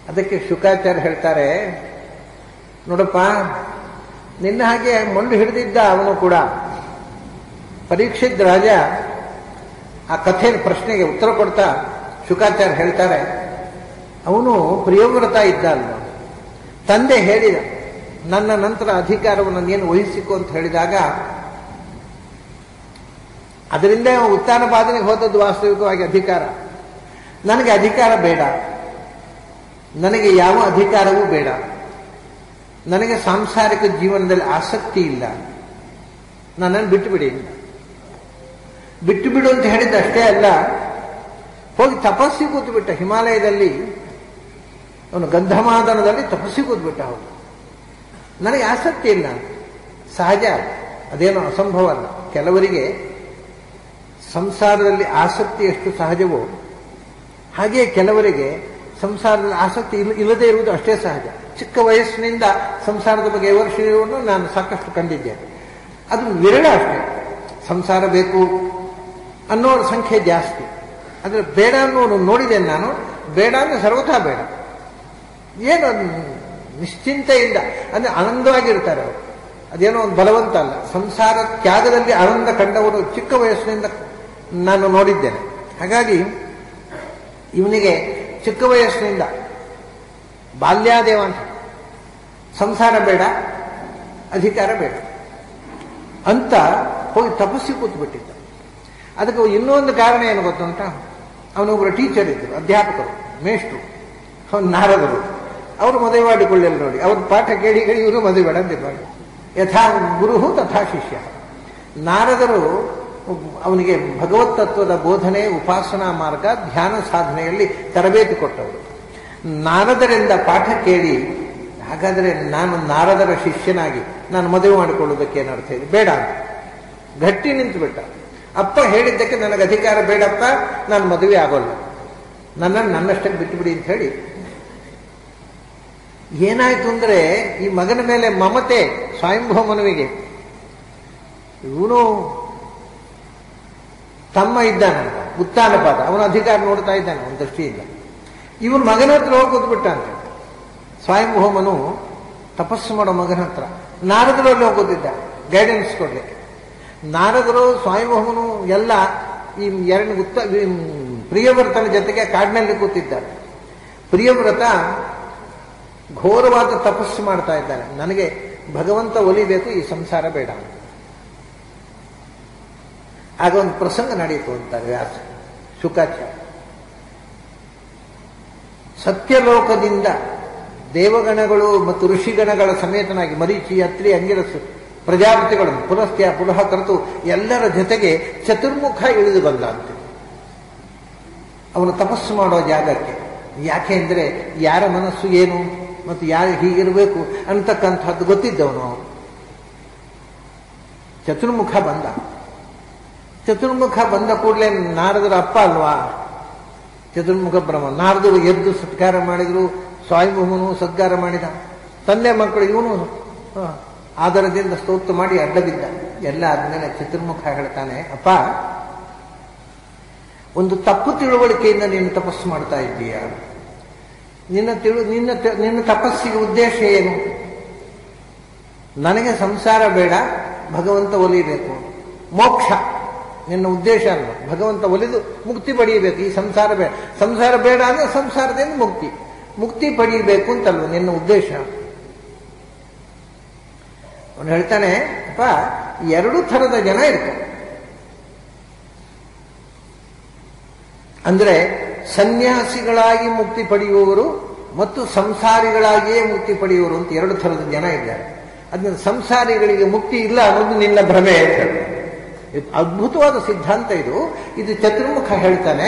ಅದಕ್ಕೆ ಶುಕಾಚಾರ್ಯ ಹೇಳ್ತಾರೆ ನೋಡಪ್ಪ ನಿನ್ನ ಹಾಗೆ ಮೊಂಡು ಹಿಡಿದಿದ್ದ ಅವನು ಕೂಡ ಪರೀಕ್ಷಿತ್ ರಾಜ ಆ ಕಥೆ ಪ್ರಶ್ನೆಗೆ ಉತ್ತರ ಕೊಡ್ತಾ ಶುಕಾಚಾರ್ಯ ಹೇಳ್ತಾರೆ ಅವನು ಪ್ರಿಯವ್ರತ ಇದ್ದ ಅಲ್ವ ತಂದೆ ಹೇಳಿದ ನನ್ನ ನಂತರ ಅಧಿಕಾರವನ್ನು ನೀನು ವಹಿಸಿಕೊ ಅಂತ ಹೇಳಿದಾಗ ಅದರಿಂದ ಅವ ಉತ್ಥಾನ ಬಾಧನೆಗೆ ಹೋದದ್ದು ವಾಸ್ತವಿಕವಾಗಿ ಅಧಿಕಾರ ನನಗೆ ಅಧಿಕಾರ ಬೇಡ ನನಗೆ ಯಾವ ಅಧಿಕಾರವೂ ಬೇಡ ನನಗೆ ಸಾಂಸಾರಿಕ ಜೀವನದಲ್ಲಿ ಆಸಕ್ತಿ ಇಲ್ಲ ನನ್ನನ್ನು ಬಿಟ್ಟು ಬಿಡಿ ಬಿಟ್ಟು ಬಿಡು ಅಂತ ಹೇಳಿದ್ದು ಅಷ್ಟೇ ಅಲ್ಲ ಹೋಗಿ ತಪಸ್ಸಿ ಕೂತ್ಬಿಟ್ಟ ಹಿಮಾಲಯದಲ್ಲಿ ಅವನು ಗಂಧಮಾದನದಲ್ಲಿ ತಪಸ್ಸಿ ಕೂತ್ಬಿಟ್ಟ ಅವನು ನನಗೆ ಆಸಕ್ತಿ ಇಲ್ಲ ಸಹಜ ಅದೇನೋ ಅಸಂಭವ ಅಲ್ಲ ಕೆಲವರಿಗೆ ಸಂಸಾರದಲ್ಲಿ ಆಸಕ್ತಿ ಎಷ್ಟು ಸಹಜವೋ ಹಾಗೆ ಕೆಲವರಿಗೆ ಸಂಸಾರದಲ್ಲಿ ಆಸಕ್ತಿ ಇಲ್ಲ ಇಲ್ಲದೆ ಇರುವುದು ಅಷ್ಟೇ ಸಹಜ ಚಿಕ್ಕ ವಯಸ್ಸಿನಿಂದ ಸಂಸಾರದ ಬಗ್ಗೆ ವಿವರಿಸಿರುವನ್ನು ನಾನು ಸಾಕಷ್ಟು ಕಂಡಿದ್ದೇನೆ ಅದು ವಿರಳ ಅಷ್ಟೇ ಸಂಸಾರ ಬೇಕು ಅನ್ನೋರ ಸಂಖ್ಯೆ ಜಾಸ್ತಿ ಆದರೆ ಬೇಡ ಅನ್ನೋನು ನೋಡಿದ್ದೇನೆ ನಾನು ಬೇಡ ಅಂದ್ರೆ ಸರ್ವಥಾ ಬೇಡ ಏನು ಅದು ನಿಶ್ಚಿಂತೆಯಿಂದ ಅಂದ್ರೆ ಆನಂದವಾಗಿರ್ತಾರೆ ಅವರು ಅದೇನೋ ಒಂದು ಬಲವಂತ ಅಲ್ಲ ಸಂಸಾರ ತ್ಯಾಗದಲ್ಲಿ ಆನಂದ ಕಂಡವರು ಚಿಕ್ಕ ವಯಸ್ಸಿನಿಂದ ನಾನು ನೋಡಿದ್ದೇನೆ ಹಾಗಾಗಿ ಇವನಿಗೆ ಚಿಕ್ಕ ವಯಸ್ಸಿನಿಂದ ಬಾಲ್ಯಾದೇವ ಅಂತ ಸಂಸಾರ ಬೇಡ ಅಧಿಕಾರ ಬೇಡ ಅಂತ ಹೋಗಿ ತಪಸ್ಸಿ ಕೂತ್ಬಿಟ್ಟಿದ್ದ ಅದಕ್ಕೆ ಇನ್ನೊಂದು ಕಾರಣ ಏನು ಗೊತ್ತುಂಟ ಅವನೊಬ್ಬರು ಟೀಚರ್ ಇದ್ದರು ಅಧ್ಯಾಪಕರು ಮೇಷ್ಟ್ರು ಅವನು ನಾರದರು ಅವರು ಮದುವೆ ಮಾಡಿಕೊಳ್ಳಿಲ್ಲ ನೋಡಿ ಅವ್ರ ಪಾಠ ಕೇಳಿ ಕೇಳಿ ಇವರು ಮದುವೆ ಬೇಡ ಅಂದಿದ್ದಾರೆ ಯಥಾ ಗುರು ತಥಾ ಶಿಷ್ಯ ನಾರದರು ಅವನಿಗೆ ಭಗವತ್ ತತ್ವದ ಬೋಧನೆ ಉಪಾಸನಾ ಮಾರ್ಗ ಧ್ಯಾನ ಸಾಧನೆಯಲ್ಲಿ ತರಬೇತಿ ಕೊಟ್ಟವರು ನಾರದರಿಂದ ಪಾಠ ಕೇಳಿ ಹಾಗಾದರೆ ನಾನು ನಾರದರ ಶಿಷ್ಯನಾಗಿ ನಾನು ಮದುವೆ ಮಾಡಿಕೊಳ್ಳುವುದಕ್ಕೆ ಏನರ್ಥ ಇದೆ ಬೇಡ ಅಂತ ಗಟ್ಟಿ ನಿಂತು ಬಿಟ್ಟ ಅಪ್ಪ ಹೇಳಿದ್ದಕ್ಕೆ ನನಗೆ ಅಧಿಕಾರ ಬೇಡಪ್ಪ ನಾನು ಮದುವೆ ಆಗೋಲ್ಲ ನನ್ನನ್ನು ನನ್ನಷ್ಟಕ್ಕೆ ಬಿಟ್ಟುಬಿಡಿ ಅಂತ ಹೇಳಿ ಏನಾಯ್ತು ಅಂದ್ರೆ ಈ ಮಗನ ಮೇಲೆ ಮಮತೆ ಸ್ವಯಂಭವ ಮನುವಿಗೆ ಇವನು ತಮ್ಮ ಇದ್ದಾನೆ ಉತ್ತಾನಪಾದ ಅವನ ಅಧಿಕಾರ ನೋಡ್ತಾ ಇದ್ದಾನೆ ಅವನ ದೃಷ್ಟಿಯಿಂದ ಇವನ್ ಮಗನ ಹತ್ರ ಹೋಗಿ ಕೂತ್ಬಿಟ್ಟ ಅಂತ ಸ್ವಯಂಭೂಮನು ತಪಸ್ಸು ಮಾಡೋ ಮಗನ ಹತ್ರ ನಾರದರಲ್ಲಿ ಹೋಗೋದಿದ್ದ ಗೈಡೆನ್ಸ್ ಕೊಡ್ಲಿಕ್ಕೆ ನಾರದರು ಸ್ವಯಂಭೂಮನು ಎಲ್ಲ ಈ ಎರಡು ಉತ್ತ ಈ ಪ್ರಿಯವ್ರತನ ಜೊತೆಗೆ ಕಾಡಿನಲ್ಲಿ ಕೂತಿದ್ದಾರೆ ಪ್ರಿಯವ್ರತ ಘೋರವಾದ ತಪಸ್ಸು ಮಾಡ್ತಾ ಇದ್ದಾನೆ ನನಗೆ ಭಗವಂತ ಒಲಿಬೇಕು ಈ ಸಂಸಾರ ಬೇಡ ಆಗ ಒಂದು ಪ್ರಸಂಗ ನಡೆಯಿತು ಅಂತಾರೆ ವ್ಯಾಸ ಶುಕಾಚಾರ್ಯ ಸತ್ಯಲೋಕದಿಂದ ದೇವಗಣಗಳು ಮತ್ತು ಋಷಿಗಣಗಳ ಸಮೇತನಾಗಿ ಮರೀಚಿ ಅತ್ರಿ ಅಂಗಿರಸು ಪ್ರಜಾಪತಿಗಳನ್ನು ಪುನಸ್ತ್ಯ ಪುನಃ ಕರೆತು ಎಲ್ಲರ ಜೊತೆಗೆ ಚತುರ್ಮುಖ ಇಳಿದು ಬಂದ ಅಂತೆ ಅವನು ತಪಸ್ಸು ಮಾಡೋ ಜಾಗಕ್ಕೆ ಯಾಕೆ ಅಂದ್ರೆ ಯಾರ ಮನಸ್ಸು ಏನು ಮತ್ತು ಯಾರು ಹೀಗಿರಬೇಕು ಅಂತಕ್ಕಂಥದ್ದು ಗೊತ್ತಿದ್ದವನು ಅವನು ಚತುರ್ಮುಖ ಬಂದ ಚತುರ್ಮುಖ ಬಂದ ಕೂಡಲೇ ನಾರದರ ಅಪ್ಪ ಅಲ್ವಾ ಚತುರ್ಮುಖ ಬ್ರಹ್ಮ ನಾರದರು ಎದ್ದು ಸತ್ಕಾರ ಮಾಡಿದ್ರು ಸ್ವಯಂಭೂಮನು ಸತ್ಕಾರ ಮಾಡಿದ ತಂದೆ ಮಕ್ಕಳು ಇವನು ಆಧಾರದಿಂದ ಸ್ತೋತ್ರ ಮಾಡಿ ಅಡ್ಡ ಬಿದ್ದ ಎಲ್ಲ ಆದ್ಮೇಲೆ ಚತುರ್ಮುಖ ಹೇಳ್ತಾನೆ ಅಪ್ಪ ಒಂದು ತಪ್ಪು ತಿಳುವಳಿಕೆಯಿಂದ ನೀನು ತಪಸ್ಸು ಮಾಡ್ತಾ ಇದ್ದೀಯ ನಿನ್ನ ತಿಳು ನಿನ್ನ ನಿನ್ನ ತಪಸ್ಸಿಗೆ ಉದ್ದೇಶ ಏನು ನನಗೆ ಸಂಸಾರ ಬೇಡ ಭಗವಂತ ಒಲಿಬೇಕು ಮೋಕ್ಷ ನಿನ್ನ ಉದ್ದೇಶ ಅಲ್ಲ ಭಗವಂತ ಒಲಿದು ಮುಕ್ತಿ ಪಡೆಯಬೇಕು ಈ ಸಂಸಾರ ಬೇಡ ಸಂಸಾರ ಬೇಡ ಅಂದ್ರೆ ಸಂಸಾರದಿಂದ ಮುಕ್ತಿ ಮುಕ್ತಿ ಪಡೆಯಬೇಕು ಅಂತಲ್ವ ನಿನ್ನ ಉದ್ದೇಶ ಅವನು ಹೇಳ್ತಾನೆ ಅಪ್ಪ ಎರಡು ಥರದ ಜನ ಇರ್ತಾರೆ ಅಂದ್ರೆ ಸನ್ಯಾಸಿಗಳಾಗಿ ಮುಕ್ತಿ ಪಡೆಯುವವರು ಮತ್ತು ಸಂಸಾರಿಗಳಾಗಿಯೇ ಮುಕ್ತಿ ಪಡೆಯುವವರು ಅಂತ ಎರಡು ಥರದ ಜನ ಇದ್ದಾರೆ ಅದನ್ನ ಸಂಸಾರಿಗಳಿಗೆ ಮುಕ್ತಿ ಇಲ್ಲ ಅನ್ನೋದು ನಿನ್ನ ಭ್ರಮೆ ಅಂತ ಹೇಳ್ತಾರೆ ಇದು ಅದ್ಭುತವಾದ ಸಿದ್ಧಾಂತ ಇದು ಇದು ಚತುರ್ಮುಖ ಹೇಳ್ತಾನೆ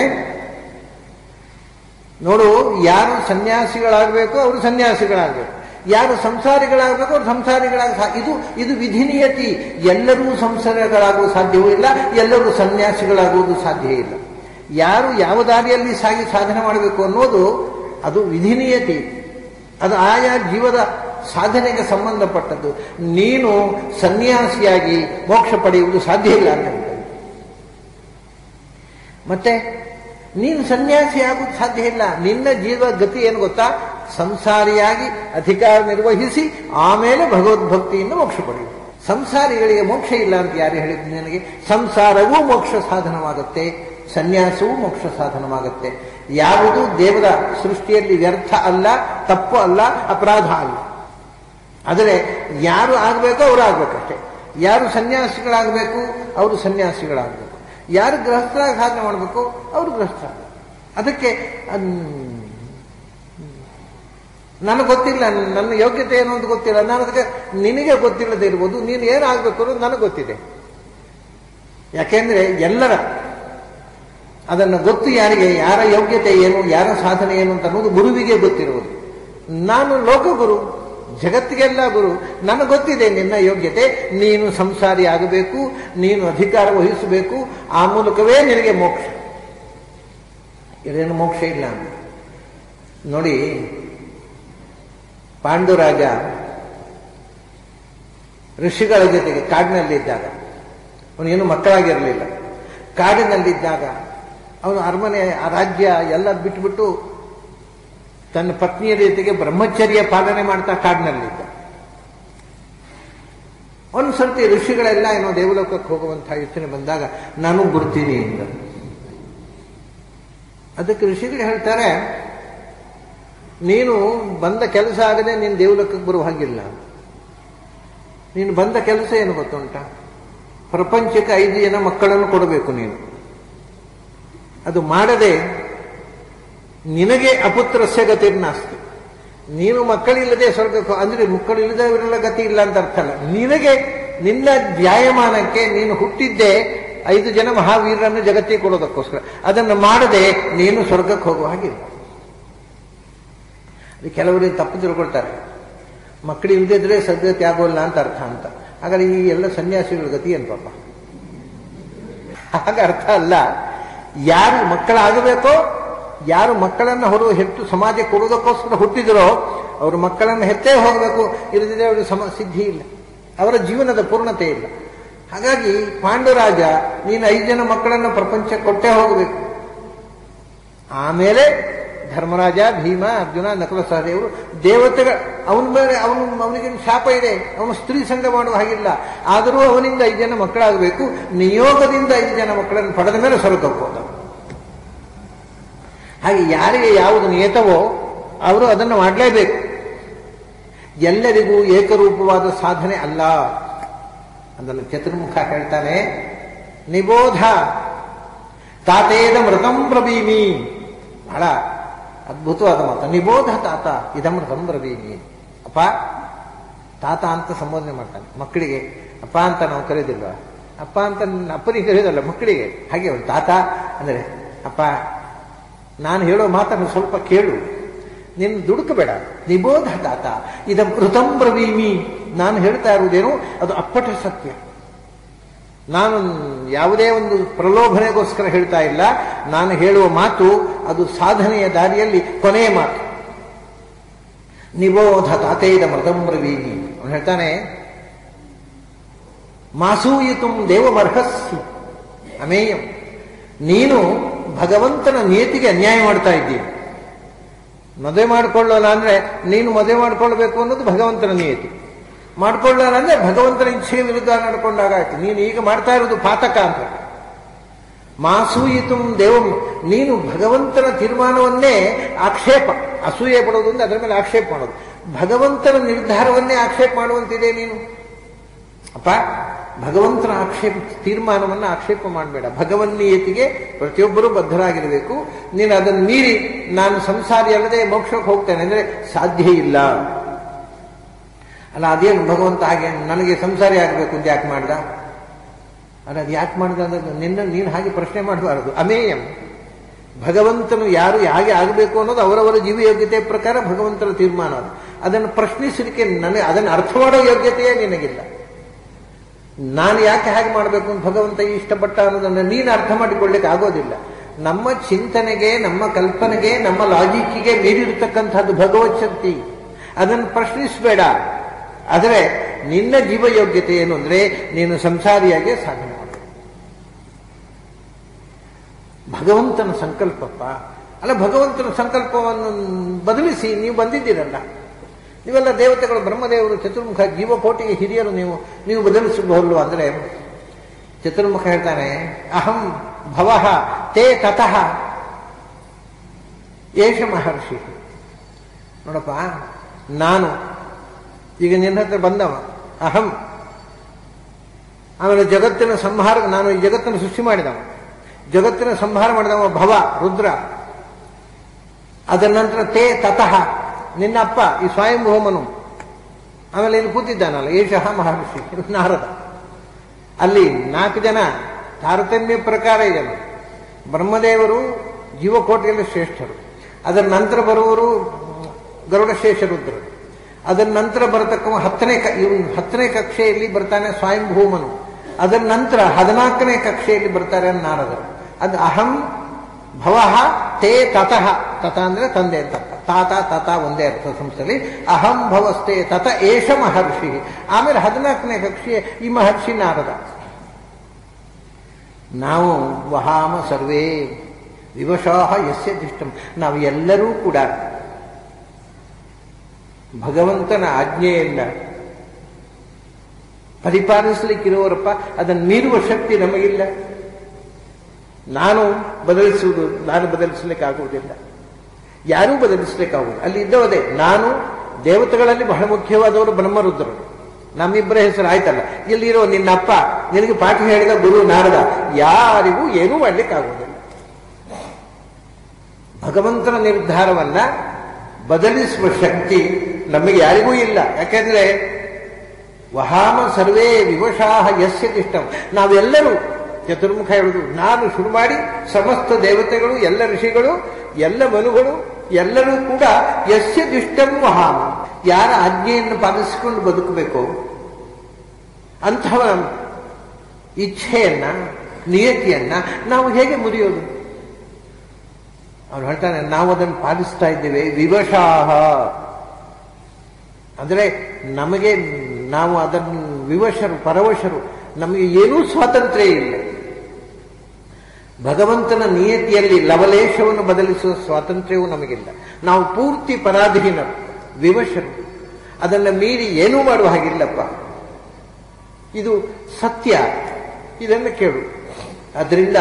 ನೋಡು ಯಾರು ಸನ್ಯಾಸಿಗಳಾಗಬೇಕು ಅವರು ಸನ್ಯಾಸಿಗಳಾಗಬೇಕು ಯಾರು ಸಂಸಾರಿಗಳಾಗಬೇಕು ಅವ್ರು ಸಂಸಾರಿಗಳಾಗ ಇದು ಇದು ವಿಧಿನಿಯತಿ ಎಲ್ಲರೂ ಸಂಸಾರಗಳಾಗುವ ಸಾಧ್ಯವೂ ಇಲ್ಲ ಎಲ್ಲರೂ ಸನ್ಯಾಸಿಗಳಾಗುವುದು ಸಾಧ್ಯ ಇಲ್ಲ ಯಾರು ಯಾವ ದಾರಿಯಲ್ಲಿ ಸಾಗಿ ಸಾಧನೆ ಮಾಡಬೇಕು ಅನ್ನೋದು ಅದು ವಿಧಿನಿಯತಿ ಅದು ಆಯಾ ಜೀವದ ಸಾಧನೆಗೆ ಸಂಬಂಧಪಟ್ಟದ್ದು ನೀನು ಸನ್ಯಾಸಿಯಾಗಿ ಮೋಕ್ಷ ಪಡೆಯುವುದು ಸಾಧ್ಯ ಇಲ್ಲ ಅಂತ ಹೇಳ್ತಾರೆ ಮತ್ತೆ ನೀನು ಸನ್ಯಾಸಿ ಆಗುವುದು ಸಾಧ್ಯ ಇಲ್ಲ ನಿನ್ನ ಜೀವ ಗತಿ ಏನು ಗೊತ್ತಾ ಸಂಸಾರಿಯಾಗಿ ಅಧಿಕಾರ ನಿರ್ವಹಿಸಿ ಆಮೇಲೆ ಭಗವದ್ಭಕ್ತಿಯಿಂದ ಮೋಕ್ಷ ಪಡೆಯುವುದು ಸಂಸಾರಿಗಳಿಗೆ ಮೋಕ್ಷ ಇಲ್ಲ ಅಂತ ಯಾರು ಹೇಳಿದ್ರು ನನಗೆ ಸಂಸಾರವೂ ಮೋಕ್ಷ ಸಾಧನವಾಗುತ್ತೆ ಸನ್ಯಾಸವೂ ಮೋಕ್ಷ ಸಾಧನವಾಗುತ್ತೆ ಯಾವುದು ದೇವರ ಸೃಷ್ಟಿಯಲ್ಲಿ ವ್ಯರ್ಥ ಅಲ್ಲ ತಪ್ಪು ಅಲ್ಲ ಅಪರಾಧ ಅಲ್ಲ ಆದರೆ ಯಾರು ಆಗಬೇಕೋ ಅವರು ಆಗ್ಬೇಕಷ್ಟೇ ಯಾರು ಸನ್ಯಾಸಿಗಳಾಗಬೇಕು ಅವರು ಸನ್ಯಾಸಿಗಳಾಗಬೇಕು ಯಾರು ಗೃಹಸ್ಥರಾಗಿ ಸಾಧನೆ ಮಾಡಬೇಕು ಅವರು ಗೃಹಸ್ಥ ಅದಕ್ಕೆ ನನಗೆ ಗೊತ್ತಿಲ್ಲ ನನ್ನ ಯೋಗ್ಯತೆ ಏನು ಅಂತ ಗೊತ್ತಿಲ್ಲ ನಾನು ಅದಕ್ಕೆ ನಿನಗೆ ಗೊತ್ತಿಲ್ಲದೆ ಇರ್ಬೋದು ನೀನು ಏನಾಗಬೇಕು ಅನ್ನೋದು ನನಗೆ ಗೊತ್ತಿದೆ ಯಾಕೆಂದ್ರೆ ಎಲ್ಲರ ಅದನ್ನು ಗೊತ್ತು ಯಾರಿಗೆ ಯಾರ ಯೋಗ್ಯತೆ ಏನು ಯಾರ ಸಾಧನೆ ಏನು ಅಂತ ಅನ್ನೋದು ಗುರುವಿಗೆ ಗೊತ್ತಿರುವುದು ನಾನು ಲೋಕಗುರು ಜಗತ್ತಿಗೆಲ್ಲ ಗುರು ನನಗೆ ಗೊತ್ತಿದೆ ನಿನ್ನ ಯೋಗ್ಯತೆ ನೀನು ಸಂಸಾರಿ ಆಗಬೇಕು ನೀನು ಅಧಿಕಾರ ವಹಿಸಬೇಕು ಆ ಮೂಲಕವೇ ನಿನಗೆ ಮೋಕ್ಷ ಇದೇನು ಮೋಕ್ಷ ಇಲ್ಲ ಅಂತ ನೋಡಿ ಪಾಂಡುರಾಜ ಋಷಿಗಳ ಜೊತೆಗೆ ಕಾಡಿನಲ್ಲಿದ್ದಾಗ ಅವನೇನು ಮಕ್ಕಳಾಗಿರಲಿಲ್ಲ ಕಾಡಿನಲ್ಲಿದ್ದಾಗ ಅವನು ಅರಮನೆ ಆ ರಾಜ್ಯ ಎಲ್ಲ ಬಿಟ್ಬಿಟ್ಟು ತನ್ನ ಪತ್ನಿಯ ಜೊತೆಗೆ ಬ್ರಹ್ಮಚರ್ಯ ಪಾಲನೆ ಮಾಡ್ತಾ ಕಾಡಿನಲ್ಲಿದ್ದ ಒಂದು ಸರ್ತಿ ಋಷಿಗಳೆಲ್ಲ ಏನೋ ದೇವಲೋಕಕ್ಕೆ ಹೋಗುವಂತಹ ಯೋಚನೆ ಬಂದಾಗ ನಾನು ಬರ್ತೀನಿ ಅಂತ ಅದಕ್ಕೆ ಋಷಿಗಳು ಹೇಳ್ತಾರೆ ನೀನು ಬಂದ ಕೆಲಸ ಆಗದೆ ನೀನು ದೇವಲೋಕಕ್ಕೆ ಬರುವ ಹಾಗಿಲ್ಲ ನೀನು ಬಂದ ಕೆಲಸ ಏನು ಗೊತ್ತುಂಟ ಪ್ರಪಂಚಕ್ಕೆ ಐದು ಜನ ಮಕ್ಕಳನ್ನು ಕೊಡಬೇಕು ನೀನು ಅದು ಮಾಡದೆ ನಿನಗೆ ಅಪುತ್ರಸ್ಯ ಗತಿರ್ನಾಸ್ತಿ ನೀನು ಮಕ್ಕಳಿಲ್ಲದೆ ಸ್ವರ್ಗಕ್ಕೆ ಅಂದ್ರೆ ಮಕ್ಕಳಿಲ್ಲದವರೆಲ್ಲ ಗತಿ ಇಲ್ಲ ಅಂತ ಅರ್ಥ ಅಲ್ಲ ನಿನಗೆ ನಿನ್ನ ಧ್ಯಾಯಮಾನಕ್ಕೆ ನೀನು ಹುಟ್ಟಿದ್ದೇ ಐದು ಜನ ಮಹಾವೀರರನ್ನು ಜಗತ್ತಿಗೆ ಕೊಡೋದಕ್ಕೋಸ್ಕರ ಅದನ್ನು ಮಾಡದೆ ನೀನು ಸ್ವರ್ಗಕ್ಕೆ ಹೋಗುವ ಹಾಗಿಲ್ಲ ಅದು ಕೆಲವರಿಗೆ ತಪ್ಪು ತಿಳ್ಕೊಳ್ತಾರೆ ಮಕ್ಕಳು ಇಲ್ಲದಿದ್ರೆ ಸದ್ಗತಿ ಆಗೋಲ್ಲ ಅಂತ ಅರ್ಥ ಅಂತ ಹಾಗಾದ್ರೆ ಈ ಎಲ್ಲ ಸನ್ಯಾಸಿಗಳ ಗತಿ ಏನು ಪಾಪ ಹಾಗ ಅರ್ಥ ಅಲ್ಲ ಯಾರು ಮಕ್ಕಳಾಗಬೇಕೋ ಯಾರು ಮಕ್ಕಳನ್ನು ಹೊರ ಹೆತ್ತು ಸಮಾಜ ಕೊಡುವುದಕ್ಕೋಸ್ಕರ ಹುಟ್ಟಿದರೋ ಅವರು ಮಕ್ಕಳನ್ನು ಹೆತ್ತೇ ಹೋಗಬೇಕು ಇಲ್ಲದಿದ್ರೆ ಅವರಿಗೆ ಸಮ ಸಿದ್ಧಿ ಇಲ್ಲ ಅವರ ಜೀವನದ ಪೂರ್ಣತೆ ಇಲ್ಲ ಹಾಗಾಗಿ ಪಾಂಡುರಾಜ ನೀನು ಐದು ಜನ ಮಕ್ಕಳನ್ನು ಪ್ರಪಂಚ ಕೊಟ್ಟೇ ಹೋಗಬೇಕು ಆಮೇಲೆ ಧರ್ಮರಾಜ ಭೀಮ ಅರ್ಜುನ ನಕಲ ಸಹದೇವರು ದೇವತೆಗಳ ಅವನ ಮೇಲೆ ಅವನು ಅವನಿಗೆ ಶಾಪ ಇದೆ ಅವನು ಸ್ತ್ರೀ ಸಂಘ ಮಾಡುವ ಹಾಗಿಲ್ಲ ಆದರೂ ಅವನಿಂದ ಐದು ಜನ ಮಕ್ಕಳಾಗಬೇಕು ನಿಯೋಗದಿಂದ ಐದು ಜನ ಮಕ್ಕಳನ್ನು ಪಡೆದ ಮೇಲೆ ಸ್ವರ್ಗಕ್ಕೆ ಹೋದ ಹಾಗೆ ಯಾರಿಗೆ ಯಾವುದು ನಿಯತವೋ ಅವರು ಅದನ್ನು ಮಾಡಲೇಬೇಕು ಎಲ್ಲರಿಗೂ ಏಕರೂಪವಾದ ಸಾಧನೆ ಅಲ್ಲ ಅದನ್ನು ಚತುರ್ಮುಖ ಹೇಳ್ತಾನೆ ನಿಬೋಧ ತಾತೇದ ಮೃತಂ ಪ್ರಬೀಮಿ ಬಹಳ ಅದ್ಭುತವಾದ ಮಾತು ನಿಬೋಧ ತಾತ ಇದಂ ಮೃತಂ ಪ್ರಬೀಮಿ ಅಪ್ಪ ತಾತ ಅಂತ ಸಂಬೋಧನೆ ಮಾಡ್ತಾನೆ ಮಕ್ಕಳಿಗೆ ಅಪ್ಪ ಅಂತ ನಾವು ಕರೆಯೋದಿಲ್ವ ಅಪ್ಪ ಅಂತ ಅಪ್ಪನಿಗೆ ಕರೆಯೋದಲ್ಲ ಮಕ್ಕಳಿಗೆ ಹಾಗೆ ಅವಳು ತಾತ ಅಂದರೆ ಅಪ್ಪ ನಾನು ಹೇಳೋ ಮಾತನ್ನು ಸ್ವಲ್ಪ ಕೇಳು ನಿನ್ನ ದುಡುಕಬೇಡ ನಿಬೋಧ ತಾತ ಇದ ಮೃತಂ ಬ್ರವೀಮಿ ನಾನು ಹೇಳ್ತಾ ಇರುವುದೇನು ಅದು ಅಪ್ಪಟ ಸತ್ಯ ನಾನು ಯಾವುದೇ ಒಂದು ಪ್ರಲೋಭನೆಗೋಸ್ಕರ ಹೇಳ್ತಾ ಇಲ್ಲ ನಾನು ಹೇಳುವ ಮಾತು ಅದು ಸಾಧನೆಯ ದಾರಿಯಲ್ಲಿ ಕೊನೆಯ ಮಾತು ನಿಬೋಧ ತಾತೇದ ಮೃತಂ ಬ್ರವೀಮಿ ಅವನು ಹೇಳ್ತಾನೆ ಮಾಸೂಯಿತು ದೇವಮರ್ಹಸ್ಸಿ ಅಮೇಯಂ ನೀನು ಭಗವಂತನ ನಿಯತಿಗೆ ಅನ್ಯಾಯ ಮಾಡ್ತಾ ಇದ್ದೀನಿ ಮದುವೆ ಮಾಡಿಕೊಳ್ಳೋಲ್ಲ ಅಂದ್ರೆ ನೀನು ಮದುವೆ ಮಾಡ್ಕೊಳ್ಬೇಕು ಅನ್ನೋದು ಭಗವಂತನ ನಿಯತಿ ಮಾಡ್ಕೊಳ್ಳೋಲ್ಲ ಅಂದ್ರೆ ಭಗವಂತನ ಇಚ್ಛೆಗೆ ವಿರುದ್ಧ ನಡ್ಕೊಂಡಾಗಾಯ್ತು ನೀನು ಈಗ ಮಾಡ್ತಾ ಇರೋದು ಪಾತಕ ಅಂತ ಮಾಸೂಯಿತು ದೇವಂ ನೀನು ಭಗವಂತನ ತೀರ್ಮಾನವನ್ನೇ ಆಕ್ಷೇಪ ಅಸೂಯೆ ಪಡೋದು ಅಂದ್ರೆ ಅದರ ಮೇಲೆ ಆಕ್ಷೇಪ ಮಾಡೋದು ಭಗವಂತನ ನಿರ್ಧಾರವನ್ನೇ ಆಕ್ಷೇಪ ಮಾಡುವಂತಿದೆ ನೀನು ಅಪ್ಪ ಭಗವಂತನ ಆಕ್ಷೇಪ ತೀರ್ಮಾನವನ್ನು ಆಕ್ಷೇಪ ಮಾಡಬೇಡ ಭಗವನ್ನಿಯತಿಗೆ ಪ್ರತಿಯೊಬ್ಬರೂ ಬದ್ಧರಾಗಿರಬೇಕು ನೀನು ಅದನ್ನು ಮೀರಿ ನಾನು ಸಂಸಾರಿ ಅಲ್ಲದೆ ಮೋಕ್ಷಕ್ಕೆ ಹೋಗ್ತೇನೆ ಅಂದ್ರೆ ಸಾಧ್ಯ ಇಲ್ಲ ಅಲ್ಲ ಅದೇನು ಭಗವಂತ ಹಾಗೆ ನನಗೆ ಸಂಸಾರಿ ಆಗಬೇಕು ಅಂತ ಯಾಕೆ ಮಾಡ್ದ ಅಲ್ಲ ಅದು ಯಾಕೆ ಮಾಡ್ದ ಅಂದ್ರೆ ನಿನ್ನ ನೀನು ಹಾಗೆ ಪ್ರಶ್ನೆ ಮಾಡಬಾರದು ಅಮೇಯಂ ಭಗವಂತನು ಯಾರು ಹೇಗೆ ಆಗಬೇಕು ಅನ್ನೋದು ಅವರವರ ಜೀವ ಯೋಗ್ಯತೆ ಪ್ರಕಾರ ಭಗವಂತನ ತೀರ್ಮಾನ ಅದು ಅದನ್ನು ಪ್ರಶ್ನಿಸಲಿಕ್ಕೆ ನನಗೆ ಅದನ್ನು ಅರ್ಥ ಮಾಡೋ ಯೋಗ್ಯತೆಯೇ ನಿನಗಿಲ್ಲ ನಾನು ಯಾಕೆ ಹಾಗೆ ಮಾಡಬೇಕು ಅಂತ ಭಗವಂತ ಇಷ್ಟಪಟ್ಟ ಅನ್ನೋದನ್ನು ನೀನು ಅರ್ಥ ಮಾಡಿಕೊಳ್ಳಿಕ್ಕೆ ಆಗೋದಿಲ್ಲ ನಮ್ಮ ಚಿಂತನೆಗೆ ನಮ್ಮ ಕಲ್ಪನೆಗೆ ನಮ್ಮ ಲಾಜಿಕ್ಕಿಗೆ ಮೀರಿರ್ತಕ್ಕಂಥದ್ದು ಭಗವತ್ ಶಕ್ತಿ ಅದನ್ನು ಪ್ರಶ್ನಿಸಬೇಡ ಆದರೆ ನಿನ್ನ ಜೀವ ಯೋಗ್ಯತೆ ಏನು ಅಂದ್ರೆ ನೀನು ಸಂಸಾರಿಯಾಗಿ ಸಾಧನೆ ಮಾಡು ಭಗವಂತನ ಸಂಕಲ್ಪಪ್ಪ ಅಲ್ಲ ಭಗವಂತನ ಸಂಕಲ್ಪವನ್ನು ಬದಲಿಸಿ ನೀವು ಬಂದಿದ್ದೀರಲ್ಲ ನೀವೆಲ್ಲ ದೇವತೆಗಳು ಬ್ರಹ್ಮದೇವರು ಚತುರ್ಮುಖ ಜೀವಕೋಟಿಗೆ ಹಿರಿಯರು ನೀವು ನೀವು ಬದಲಿಸಬಹುಲ್ವ ಅಂದ್ರೆ ಚತುರ್ಮುಖ ಹೇಳ್ತಾನೆ ಅಹಂ ಭವಃ ತೇ ತತಃ ಏಷ ಮಹರ್ಷಿ ನೋಡಪ್ಪ ನಾನು ಈಗ ನಿನ್ನ ಹತ್ರ ಬಂದವ ಅಹಂ ಆಮೇಲೆ ಜಗತ್ತಿನ ಸಂಹಾರ ನಾನು ಈ ಜಗತ್ತನ್ನು ಸೃಷ್ಟಿ ಮಾಡಿದವ ಜಗತ್ತಿನ ಸಂಹಾರ ಮಾಡಿದವ ಭವ ರುದ್ರ ಅದರ ನಂತರ ತೇ ತತಃ ನಿನ್ನಪ್ಪ ಈ ಸ್ವಯಂಭೂಮನು ಆಮೇಲೆ ಇಲ್ಲಿ ಕೂತಿದ್ದಾನಲ್ಲ ಏಷಃ ಮಹರ್ಷಿ ನಾರದ ಅಲ್ಲಿ ನಾಲ್ಕು ಜನ ತಾರತಮ್ಯ ಪ್ರಕಾರ ಇದೆಲ್ಲ ಬ್ರಹ್ಮದೇವರು ಜೀವಕೋಟಿಯಲ್ಲಿ ಶ್ರೇಷ್ಠರು ಅದರ ನಂತರ ಬರುವವರು ಗರುಡಶೇಷರುದ್ರರು ಅದರ ನಂತರ ಬರತಕ್ಕ ಹತ್ತನೇ ಕ ಇವನು ಹತ್ತನೇ ಕಕ್ಷೆಯಲ್ಲಿ ಬರ್ತಾನೆ ಸ್ವಯಂಭೂಮನು ಅದರ ನಂತರ ಹದಿನಾಲ್ಕನೇ ಕಕ್ಷೆಯಲ್ಲಿ ಬರ್ತಾರೆ ನಾರದರು ಅದು ಅಹಂ ಭವಃ ತೇ ತತಃ ತತ ಅಂದ್ರೆ ತಂದೆ ಅಂತ ಅರ್ಥ. ತಾತ ತತ ಒಂದೇ ಅರ್ಥ ಸಂಸ್ಥೆಯಲ್ಲಿ ಅಹಂ ಭವಸ್ತೆ ತತ ಏಷ ಮಹರ್ಷಿ ಆಮೇಲೆ ಹದಿನಾಲ್ಕನೇ ಕಕ್ಷೆ ಈ ಮಹರ್ಷಿ ನಾರದ ನಾವು ವಹಾಮ ಸರ್ವೇ ವಿವಶಾಹ ಯಸ್ಯ ದಿಷ್ಟಂ ನಾವು ಎಲ್ಲರೂ ಕೂಡ ಭಗವಂತನ ಆಜ್ಞೆಯನ್ನ ಪರಿಪಾಲಿಸಲಿಕ್ಕಿರುವರಪ್ಪ ಅದನ್ನು ಮೀರುವ ಶಕ್ತಿ ನಮಗಿಲ್ಲ ನಾನು ಬದಲಿಸುವುದು ನಾನು ಬದಲಿಸಲಿಕ್ಕೆ ಆಗುವುದಿಲ್ಲ ಯಾರೂ ಬದಲಿಸಲಿಕ್ಕಾಗುವುದು ಅಲ್ಲಿ ಇದ್ದವದೇ ನಾನು ದೇವತೆಗಳಲ್ಲಿ ಬಹಳ ಮುಖ್ಯವಾದವರು ಬ್ರಹ್ಮರುದ್ರರು ನಮ್ಮಿಬ್ಬರ ಹೆಸರು ಆಯ್ತಲ್ಲ ಇಲ್ಲಿರೋ ನಿನ್ನಪ್ಪ ನಿನಗೆ ಪಾಠ ಹೇಳಿದ ಗುರು ನಾರದ ಯಾರಿಗೂ ಏನೂ ಮಾಡ್ಲಿಕ್ಕಾಗುವುದಿಲ್ಲ ಭಗವಂತನ ನಿರ್ಧಾರವನ್ನ ಬದಲಿಸುವ ಶಕ್ತಿ ನಮಗೆ ಯಾರಿಗೂ ಇಲ್ಲ ಯಾಕೆಂದ್ರೆ ವಹಾಮ ಸರ್ವೇ ವಿವಶಾಹ ಯಸ್ಯ ತಿಷ್ಟಂ ನಾವೆಲ್ಲರೂ ಚತುರ್ಮುಖ ಹೇಳುದು ನಾನು ಶುರು ಮಾಡಿ ಸಮಸ್ತ ದೇವತೆಗಳು ಎಲ್ಲ ಋಷಿಗಳು ಎಲ್ಲ ಮನುಗಳು ಎಲ್ಲರೂ ಕೂಡ ಯಸ್ಯ ದಿಷ್ಟಂ ವಹಾಮ ಯಾರ ಆಜ್ಞೆಯನ್ನು ಪಾಲಿಸಿಕೊಂಡು ಬದುಕಬೇಕು ಅಂಥವ ಇಚ್ಛೆಯನ್ನ ನಿಯತಿಯನ್ನ ನಾವು ಹೇಗೆ ಮುರಿಯೋದು ಅವ್ರು ಹೇಳ್ತಾನೆ ನಾವು ಅದನ್ನು ಪಾಲಿಸ್ತಾ ಇದ್ದೇವೆ ವಿವಶಾಹ ಅಂದ್ರೆ ನಮಗೆ ನಾವು ಅದನ್ನು ವಿವಶರು ಪರವಶರು ನಮಗೆ ಏನೂ ಸ್ವಾತಂತ್ರ್ಯ ಇಲ್ಲ ಭಗವಂತನ ನಿಯತಿಯಲ್ಲಿ ಲವಲೇಶವನ್ನು ಬದಲಿಸುವ ಸ್ವಾತಂತ್ರ್ಯವೂ ನಮಗಿಲ್ಲ ನಾವು ಪೂರ್ತಿ ಪರಾಧೀನರು ವಿವಶರು ಅದನ್ನು ಮೀರಿ ಏನೂ ಮಾಡುವ ಹಾಗಿಲ್ಲಪ್ಪ ಇದು ಸತ್ಯ ಇದನ್ನು ಕೇಳು ಅದರಿಂದ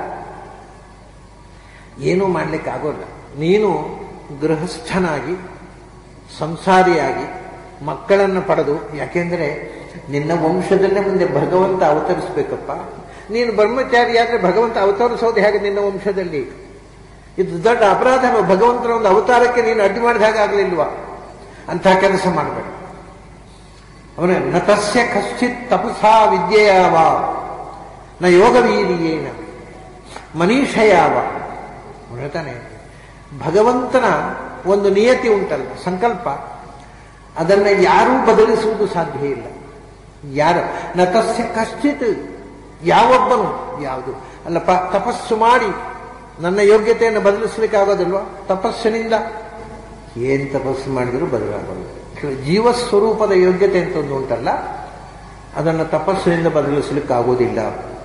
ಏನೂ ಮಾಡ್ಲಿಕ್ಕೆ ಆಗೋಲ್ಲ ನೀನು ಗೃಹಸ್ಥನಾಗಿ ಸಂಸಾರಿಯಾಗಿ ಮಕ್ಕಳನ್ನು ಪಡೆದು ಯಾಕೆಂದ್ರೆ ನಿನ್ನ ವಂಶದಲ್ಲೇ ಮುಂದೆ ಭಗವಂತ ಅವತರಿಸ್ಬೇಕಪ್ಪ ನೀನು ಬ್ರಹ್ಮಚಾರಿಯಾದ್ರೆ ಭಗವಂತ ಅವತರಿಸೋದು ಹೇಗೆ ನಿನ್ನ ವಂಶದಲ್ಲಿ ಇದು ದೊಡ್ಡ ಅಪರಾಧ ಭಗವಂತನ ಒಂದು ಅವತಾರಕ್ಕೆ ನೀನು ಅಡ್ಡಿ ಮಾಡಿದ ಹಾಗೆ ಆಗಲಿಲ್ವಾ ಅಂಥ ಕೆಲಸ ಮಾಡಬೇಡ ಅವನ ನ ತಸ್ಯ ಕಶ್ಚಿತ್ ತಪಸಾ ವಿದ್ಯೆಯಾವ ನ ಯೋಗವೀರ್ಯೇನ ಮನೀಷಯಾವ ಹೇಳ್ತಾನೆ ಭಗವಂತನ ಒಂದು ನಿಯತಿ ಉಂಟಲ್ಲ ಸಂಕಲ್ಪ ಅದನ್ನು ಯಾರೂ ಬದಲಿಸುವುದು ಸಾಧ್ಯ ಇಲ್ಲ ಯಾರು ನ ತಸ್ಯ ಕಶ್ಚಿತ್ ಯಾವೊಬ್ಬನು ಯಾವುದು ಅಲ್ಲಪ್ಪ ತಪಸ್ಸು ಮಾಡಿ ನನ್ನ ಯೋಗ್ಯತೆಯನ್ನು ಬದಲಿಸಲಿಕ್ಕೆ ಆಗೋದಿಲ್ವಾ ತಪಸ್ಸಿನಿಂದ ಏನ್ ತಪಸ್ಸು ಮಾಡಿದರೂ ಬದಲಾಗಲ್ಲ ಜೀವಸ್ವರೂಪದ ಯೋಗ್ಯತೆ ಅಂತ ಒಂದು ಉಂಟಲ್ಲ ಅದನ್ನು ತಪಸ್ಸಿನಿಂದ ಬದಲಿಸಲಿಕ್ಕೆ ಆಗೋದಿಲ್ಲ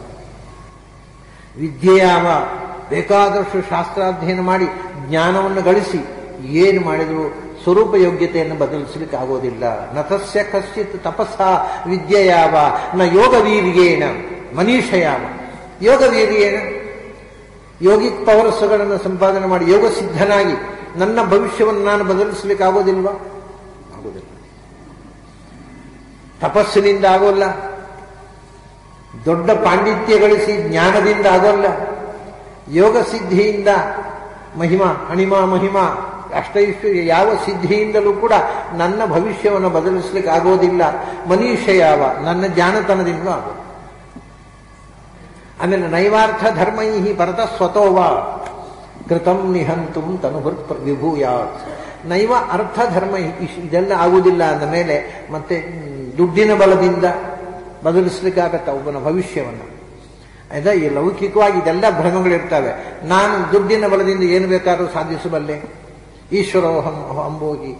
ವಿದ್ಯೆಯಾವ ಬೇಕಾದಷ್ಟು ಶಾಸ್ತ್ರಾಧ್ಯಯನ ಮಾಡಿ ಜ್ಞಾನವನ್ನು ಗಳಿಸಿ ಏನು ಮಾಡಿದರೂ ಸ್ವರೂಪ ಯೋಗ್ಯತೆಯನ್ನು ಬದಲಿಸಲಿಕ್ಕೆ ಆಗೋದಿಲ್ಲ ನತಸ್ಯ ಕಶ್ಚಿತ್ ತಪಸ್ಸ ವಿದ್ಯೆಯಾವ ನ ಯೋಗವೀರ್ಯೇನ ಮನೀಷಯಾವ ಯೋಗವೀರ್ಯೇನ ಯೋಗಿಕ್ ಪವರಸ್ಸುಗಳನ್ನು ಸಂಪಾದನೆ ಮಾಡಿ ಯೋಗ ಸಿದ್ಧನಾಗಿ ನನ್ನ ಭವಿಷ್ಯವನ್ನು ನಾನು ಬದಲಿಸಲಿಕ್ಕೆ ಆಗೋದಿಲ್ವಾ ಆಗೋದಿಲ್ಲ ತಪಸ್ಸಿನಿಂದ ಆಗೋಲ್ಲ ದೊಡ್ಡ ಪಾಂಡಿತ್ಯ ಗಳಿಸಿ ಜ್ಞಾನದಿಂದ ಆಗೋಲ್ಲ ಯೋಗ ಸಿದ್ಧಿಯಿಂದ ಮಹಿಮಾ ಅಣಿಮಾ ಮಹಿಮಾ ಅಷ್ಟೈಶ್ವರ್ಯ ಯಾವ ಸಿದ್ಧಿಯಿಂದಲೂ ಕೂಡ ನನ್ನ ಭವಿಷ್ಯವನ್ನು ಬದಲಿಸಲಿಕ್ಕೆ ಆಗೋದಿಲ್ಲ ಮನೀಷ ಯಾವ ನನ್ನ ಜಾಣತನದಿಂದ ಆಗೋದು ಆಮೇಲೆ ನೈವಾರ್ಥ ಧರ್ಮೈ ಪರತ ಸ್ವತೋವ ಕೃತಂ ನಿಹಂತುಂ ತನುಭೃತ್ ವಿಭೂಯಾತ್ ನೈವ ಅರ್ಥ ಧರ್ಮ ಇದೆಲ್ಲ ಆಗುವುದಿಲ್ಲ ಅಂದ ಮೇಲೆ ಮತ್ತೆ ದುಡ್ಡಿನ ಬಲದಿಂದ ಬದಲಿಸ್ಲಿಕ್ಕಾಗತ್ತ ಒಬ್ಬನ ಭವಿಷ್ಯವನ್ನು ಆಯ್ತಾ ಈ ಲೌಕಿಕವಾಗಿ ಇದೆಲ್ಲ ಭ್ರಮಗಳಿರ್ತವೆ ನಾನು ದುಡ್ಡಿನ ಬಲದಿಂದ ಏನು ಬೇಕಾದ್ರೂ ಸಾಧಿಸಬಲ್ಲೆ ಈಶ್ವರೋಹಂ ಅಂಬೋಗಿ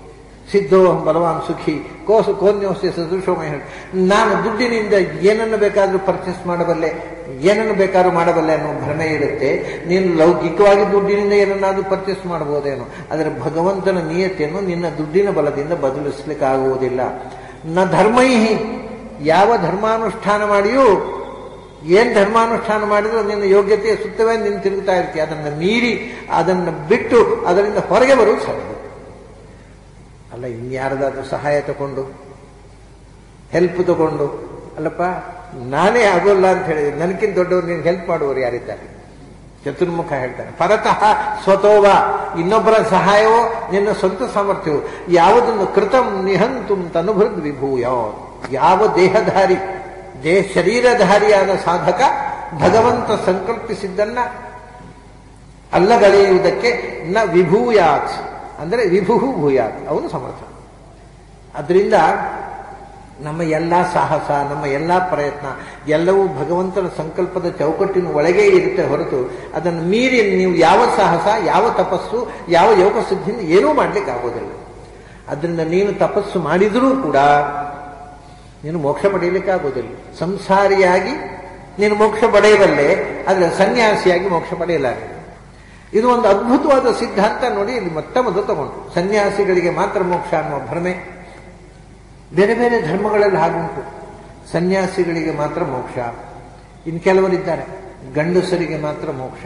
ಸಿದ್ಧೋ ಬಲವಾನ್ ಸುಖಿ ಕೋಸು ಕೋನ್ಯೋಸ್ಯ ಸದೃಶೋಮಯ ನಾನು ದುಡ್ಡಿನಿಂದ ಏನನ್ನು ಬೇಕಾದರೂ ಪರ್ಚೇಸ್ ಮಾಡಬಲ್ಲೆ ಏನನ್ನು ಬೇಕಾದ್ರೂ ಮಾಡಬಲ್ಲೆ ಅನ್ನೋ ಭ್ರಮೆ ಇರುತ್ತೆ ನೀನು ಲೌಕಿಕವಾಗಿ ದುಡ್ಡಿನಿಂದ ಏನನ್ನಾದ್ರೂ ಪರ್ಚೇಸ್ ಮಾಡಬಹುದೇನೋ ಆದರೆ ಭಗವಂತನ ನಿಯತೆಯನ್ನು ನಿನ್ನ ದುಡ್ಡಿನ ಬಲದಿಂದ ಬದಲಿಸ್ಲಿಕ್ಕೆ ಆಗುವುದಿಲ್ಲ ನ ಧರ್ಮೈಹಿ ಯಾವ ಧರ್ಮಾನುಷ್ಠಾನ ಮಾಡಿಯೂ ಏನ್ ಧರ್ಮಾನುಷ್ಠಾನ ಮಾಡಿದ್ರು ನಿನ್ನ ಯೋಗ್ಯತೆಯ ಸುತ್ತವೇ ನೀನು ತಿರುಗುತ್ತಾ ಇರ್ತೀಯ ಅದನ್ನು ಮೀರಿ ಅದನ್ನು ಬಿಟ್ಟು ಅದರಿಂದ ಹೊರಗೆ ಬರುವುದು ಸಾಧ್ಯ ಅಲ್ಲ ಇನ್ಯಾರದಾದ್ರೂ ಸಹಾಯ ತಗೊಂಡು ಹೆಲ್ಪ್ ತಗೊಂಡು ಅಲ್ಲಪ್ಪ ನಾನೇ ಆಗೋಲ್ಲ ಅಂತ ಹೇಳಿದ್ರೆ ನನಗಿಂತ ದೊಡ್ಡವರು ನೀನು ಹೆಲ್ಪ್ ಮಾಡುವವರು ಯಾರಿದ್ದಾರೆ ಚತುರ್ಮುಖ ಹೇಳ್ತಾನೆ ಪರತಃ ಸ್ವತೋವ ಇನ್ನೊಬ್ಬರ ಸಹಾಯವೋ ನಿನ್ನ ಸ್ವಂತ ಸಾಮರ್ಥ್ಯವು ಯಾವುದನ್ನು ಕೃತಂ ನಿಹಂತು ತನುಭೃದ್ ವಿಭೂಯ ಯಾವ ದೇಹಧಾರಿ ದೇಹ ಶರೀರಧಾರಿಯಾದ ಸಾಧಕ ಭಗವಂತ ಸಂಕಲ್ಪಿಸಿದ್ದನ್ನ ಅಲ್ಲಗಳೆಯುವುದಕ್ಕೆ ನ ವಿಭೂಯಾತ್ ಅಂದರೆ ವಿಭುಹು ಭೂಯಾತ್ ಅವನು ಸಮರ್ಥ ಅದರಿಂದ ನಮ್ಮ ಎಲ್ಲ ಸಾಹಸ ನಮ್ಮ ಎಲ್ಲ ಪ್ರಯತ್ನ ಎಲ್ಲವೂ ಭಗವಂತನ ಸಂಕಲ್ಪದ ಚೌಕಟ್ಟಿನ ಒಳಗೆ ಇರುತ್ತೆ ಹೊರತು ಅದನ್ನು ಮೀರಿ ನೀವು ಯಾವ ಸಾಹಸ ಯಾವ ತಪಸ್ಸು ಯಾವ ಯೋಗ ಸಿದ್ಧಿಯಿಂದ ಏನೂ ಮಾಡ್ಲಿಕ್ಕೆ ಆಗೋದಿಲ್ಲ ಅದರಿಂದ ನೀನು ತಪಸ್ಸು ಮಾಡಿದರೂ ಕೂಡ ನೀನು ಮೋಕ್ಷ ಪಡೆಯಲಿಕ್ಕೆ ಆಗೋದಿಲ್ಲ ಸಂಸಾರಿಯಾಗಿ ನೀನು ಮೋಕ್ಷ ಪಡೆಯಬಲ್ಲೆ ಆದರೆ ಸನ್ಯಾಸಿಯಾಗಿ ಮೋಕ್ಷ ಪಡೆಯಲಾರೆ ಇದು ಒಂದು ಅದ್ಭುತವಾದ ಸಿದ್ಧಾಂತ ನೋಡಿ ಇಲ್ಲಿ ಮೊತ್ತ ಮೊದಲು ತಗೊಂಡು ಸನ್ಯಾಸಿಗಳಿಗೆ ಮಾತ್ರ ಮೋಕ್ಷ ಅನ್ನುವ ಭ್ರಮೆ ಬೇರೆ ಬೇರೆ ಧರ್ಮಗಳಲ್ಲಿ ಹಾಗುಂಟು ಸನ್ಯಾಸಿಗಳಿಗೆ ಮಾತ್ರ ಮೋಕ್ಷ ಇನ್ನು ಕೆಲವರಿದ್ದಾರೆ ಗಂಡಸರಿಗೆ ಮಾತ್ರ ಮೋಕ್ಷ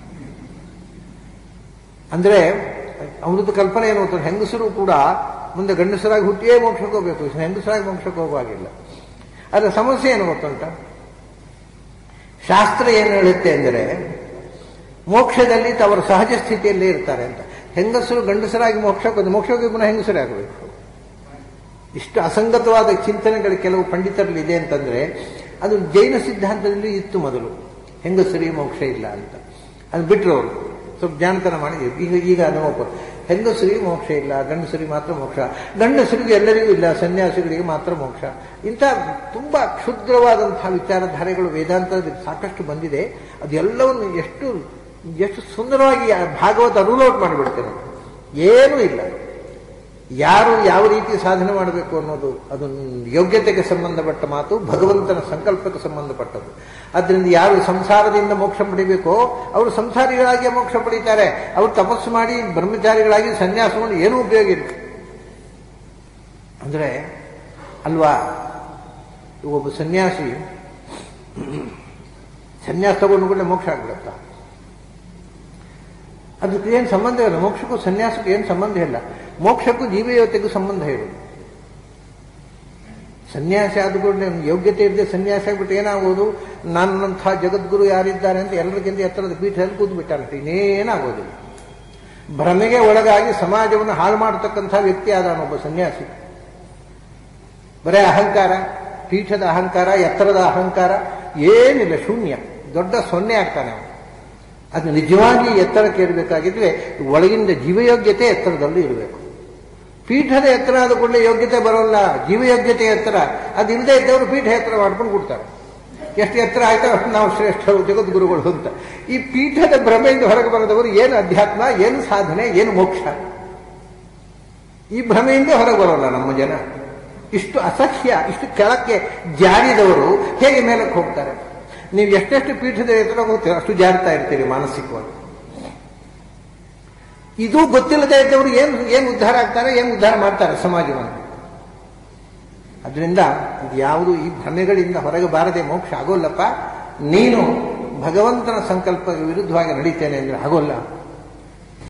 ಅಂದ್ರೆ ಅವರದ್ದು ಕಲ್ಪನೆ ಏನು ಅಂತ ಹೆಂಗಸರು ಕೂಡ ಮುಂದೆ ಗಂಡಸರಾಗಿ ಹುಟ್ಟಿಯೇ ಮೋಕ್ಷಕ್ಕೆ ಹೋಗ್ಬೇಕು ಹೆಂಗಸರಾಗಿ ಮೋಕ್ಷಕ್ಕೆ ಹೋಗುವಾಗಿಲ್ಲ ಅದರ ಸಮಸ್ಯೆ ಏನು ಗೊತ್ತುಂಟ ಶಾಸ್ತ್ರ ಏನು ಹೇಳುತ್ತೆ ಅಂದರೆ ಮೋಕ್ಷದಲ್ಲಿ ಅವರ ಸಹಜ ಸ್ಥಿತಿಯಲ್ಲೇ ಇರ್ತಾರೆ ಅಂತ ಹೆಂಗಸರು ಗಂಡಸರಾಗಿ ಮೋಕ್ಷಕ್ಕೆ ಮೋಕ್ಷಕ್ಕೆ ಪುನಃ ಹೆಂಗಸರೇ ಆಗಬೇಕು ಇಷ್ಟು ಅಸಂಗತವಾದ ಚಿಂತನೆಗಳು ಕೆಲವು ಪಂಡಿತರಲ್ಲಿ ಇದೆ ಅಂತಂದ್ರೆ ಅದು ಜೈನ ಸಿದ್ಧಾಂತದಲ್ಲಿ ಇತ್ತು ಮೊದಲು ಹೆಂಗಸರಿಗೆ ಮೋಕ್ಷ ಇಲ್ಲ ಅಂತ ಅದು ಬಿಟ್ಟರು ಅವರು ಸ್ವಲ್ಪ ಜಾಣತನ ಮಾಡಿ ಈಗ ಈಗ ಅದನ್ನು ಒಪ್ಪರು ಹೆಂಗಸರಿಗೆ ಮೋಕ್ಷ ಇಲ್ಲ ಗಂಡಸರಿಗೆ ಮಾತ್ರ ಮೋಕ್ಷ ಗಂಡಸರಿಗೆ ಎಲ್ಲರಿಗೂ ಇಲ್ಲ ಸನ್ಯಾಸಿಗಳಿಗೆ ಮಾತ್ರ ಮೋಕ್ಷ ಇಂಥ ತುಂಬಾ ಕ್ಷುದ್ರವಾದಂತಹ ವಿಚಾರಧಾರೆಗಳು ವೇದಾಂತದಲ್ಲಿ ಸಾಕಷ್ಟು ಬಂದಿದೆ ಅದೆಲ್ಲವನ್ನು ಎಷ್ಟು ಎಷ್ಟು ಸುಂದರವಾಗಿ ಭಾಗವತ ರೂಲ್ ಔಟ್ ಮಾಡಿಬಿಡ್ತೇನೆ ಏನೂ ಇಲ್ಲ ಯಾರು ಯಾವ ರೀತಿ ಸಾಧನೆ ಮಾಡಬೇಕು ಅನ್ನೋದು ಅದು ಯೋಗ್ಯತೆಗೆ ಸಂಬಂಧಪಟ್ಟ ಮಾತು ಭಗವಂತನ ಸಂಕಲ್ಪಕ್ಕೆ ಸಂಬಂಧಪಟ್ಟದ್ದು ಅದರಿಂದ ಯಾರು ಸಂಸಾರದಿಂದ ಮೋಕ್ಷ ಪಡಿಬೇಕೋ ಅವರು ಸಂಸಾರಿಗಳಾಗಿ ಮೋಕ್ಷ ಪಡಿತಾರೆ ಅವರು ತಪಸ್ಸು ಮಾಡಿ ಬ್ರಹ್ಮಚಾರಿಗಳಾಗಿ ಸನ್ಯಾಸ ಮಾಡಿ ಏನೂ ಉಪಯೋಗ ಇಲ್ಲ ಅಂದ್ರೆ ಅಲ್ವಾ ಒಬ್ಬ ಸನ್ಯಾಸಿ ಸನ್ಯಾಸ ತಗೊಂಡು ಕೂಡ ಮೋಕ್ಷ ಆಗ್ಬಿಡುತ್ತಾ ಅದಕ್ಕೆ ಏನು ಸಂಬಂಧ ಇಲ್ಲ ಮೋಕ್ಷಕ್ಕೂ ಸನ್ಯಾಸಕ್ಕೂ ಏನು ಸಂಬಂಧ ಇಲ್ಲ ಮೋಕ್ಷಕ್ಕೂ ಜೀವಯೋತೆಗೂ ಸಂಬಂಧ ಇರೋದು ಸನ್ಯಾಸಿ ಆದ್ಕೊಂಡು ಯೋಗ್ಯತೆ ಇರದೆ ಸನ್ಯಾಸಿ ಆಗ್ಬಿಟ್ಟು ಏನಾಗೋದು ನನ್ನಂಥ ಜಗದ್ಗುರು ಯಾರಿದ್ದಾರೆ ಅಂತ ಎಲ್ಲರಿಗಿಂತ ಎತ್ತರದ ಪೀಠದಲ್ಲಿ ಕೂತು ಬಿಟ್ಟಾರಂತೆ ಇನ್ನೇನಾಗೋದಿಲ್ಲ ಭ್ರಮೆಗೆ ಒಳಗಾಗಿ ಸಮಾಜವನ್ನು ಹಾಳು ಮಾಡತಕ್ಕಂಥ ವ್ಯಕ್ತಿ ಆದಾನೊಬ್ಬ ಸನ್ಯಾಸಿ ಬರೇ ಅಹಂಕಾರ ಪೀಠದ ಅಹಂಕಾರ ಎತ್ತರದ ಅಹಂಕಾರ ಏನಿಲ್ಲ ಶೂನ್ಯ ದೊಡ್ಡ ಸೊನ್ನೆ ಆಗ್ತಾನೆ ಅವನು ಅದು ನಿಜವಾಗಿ ಎತ್ತರಕ್ಕೆ ಇರಬೇಕಾಗಿದ್ರೆ ಒಳಗಿಂದ ಜೀವಯೋಗ್ಯತೆ ಎತ್ತರದಲ್ಲಿ ಇರಬೇಕು ಪೀಠದ ಎತ್ತರ ಆದ ಕೂಡಲೇ ಯೋಗ್ಯತೆ ಬರೋಲ್ಲ ಜೀವಯೋಗ್ಯತೆ ಎತ್ತರ ಅದು ಇಲ್ಲದೆ ಇದ್ದವರು ಪೀಠ ಎತ್ತರ ಮಾಡ್ಕೊಂಡು ಕೊಡ್ತಾರೆ ಎಷ್ಟು ಎತ್ತರ ಆಯ್ತೋ ನಾವು ಶ್ರೇಷ್ಠರು ಜಗದ್ಗುರುಗಳು ಅಂತ ಈ ಪೀಠದ ಭ್ರಮೆಯಿಂದ ಹೊರಗೆ ಬರದವರು ಏನು ಅಧ್ಯಾತ್ಮ ಏನು ಸಾಧನೆ ಏನು ಮೋಕ್ಷ ಈ ಭ್ರಮೆಯಿಂದ ಹೊರಗೆ ಬರೋಲ್ಲ ನಮ್ಮ ಜನ ಇಷ್ಟು ಅಸಹ್ಯ ಇಷ್ಟು ಕೆಳಕ್ಕೆ ಜಾರಿದವರು ಹೇಗೆ ಮೇಲಕ್ಕೆ ಹೋಗ್ತಾರೆ ನೀವು ಎಷ್ಟೆಷ್ಟು ಪೀಠದ ಎತ್ತರ ಹೋಗ್ತೀರೋ ಅಷ್ಟು ಜಾರಿತಾ ಇರ್ತೀರಿ ಮಾನಸಿಕವಾಗಿ ಇದು ಗೊತ್ತಿಲ್ಲದೆ ಇದ್ದವರು ಏನು ಏನು ಉದ್ಧಾರ ಆಗ್ತಾರೆ ಏನು ಉದ್ಧಾರ ಮಾಡ್ತಾರೆ ಸಮಾಜವನ್ನು ಅದರಿಂದ ಯಾವುದು ಈ ಭ್ರಮೆಗಳಿಂದ ಹೊರಗೆ ಬಾರದೆ ಮೋಕ್ಷ ಆಗೋಲ್ಲಪ್ಪ ನೀನು ಭಗವಂತನ ಸಂಕಲ್ಪ ವಿರುದ್ಧವಾಗಿ ನಡೀತೇನೆ ಅಂದ್ರೆ ಆಗೋಲ್ಲ